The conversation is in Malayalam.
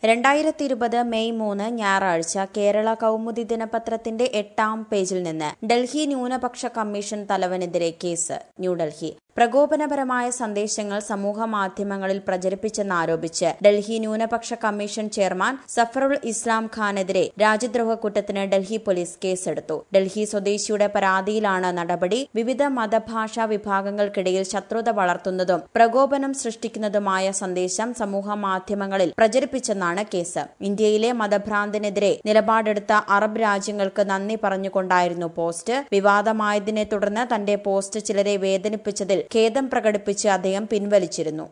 രണ്ടായിരത്തി ഇരുപത് മെയ് മൂന്ന് ഞായറാഴ്ച കേരള കൗമുദി ദിനപത്രത്തിന്റെ എട്ടാം പേജിൽ നിന്ന് ഡൽഹി ന്യൂനപക്ഷ കമ്മീഷൻ തലവനെതിരെ കേസ് ന്യൂഡൽഹി പ്രകോപനപരമായ സന്ദേശങ്ങൾ സമൂഹ മാധ്യമങ്ങളിൽ പ്രചരിപ്പിച്ചെന്നാരോപിച്ച് ഡൽഹി ന്യൂനപക്ഷ കമ്മീഷൻ ചെയർമാൻ സഫറുൽ ഇസ്ലാം ഖാനെതിരെ രാജ്യദ്രോഹ കുറ്റത്തിന് ഡൽഹി പോലീസ് കേസെടുത്തു ഡൽഹി സ്വദേശിയുടെ പരാതിയിലാണ് നടപടി വിവിധ മതഭാഷാ വിഭാഗങ്ങൾക്കിടയിൽ ശത്രുത വളർത്തുന്നതും പ്രകോപനം സൃഷ്ടിക്കുന്നതുമായ സന്ദേശം സമൂഹ മാധ്യമങ്ങളിൽ പ്രചരിപ്പിച്ചെന്നാണ് കേസ് ഇന്ത്യയിലെ മതഭ്രാന്തിനെതിരെ നിലപാടെടുത്ത അറബ് രാജ്യങ്ങൾക്ക് നന്ദി പറഞ്ഞുകൊണ്ടായിരുന്നു പോസ്റ്റ് വിവാദമായതിനെ തുടർന്ന് തന്റെ പോസ്റ്റ് ചിലരെ വേദനിപ്പിച്ചതിൽ ഖേദം പ്രകടിപ്പിച്ച് അദ്ദേഹം പിൻവലിച്ചിരുന്നു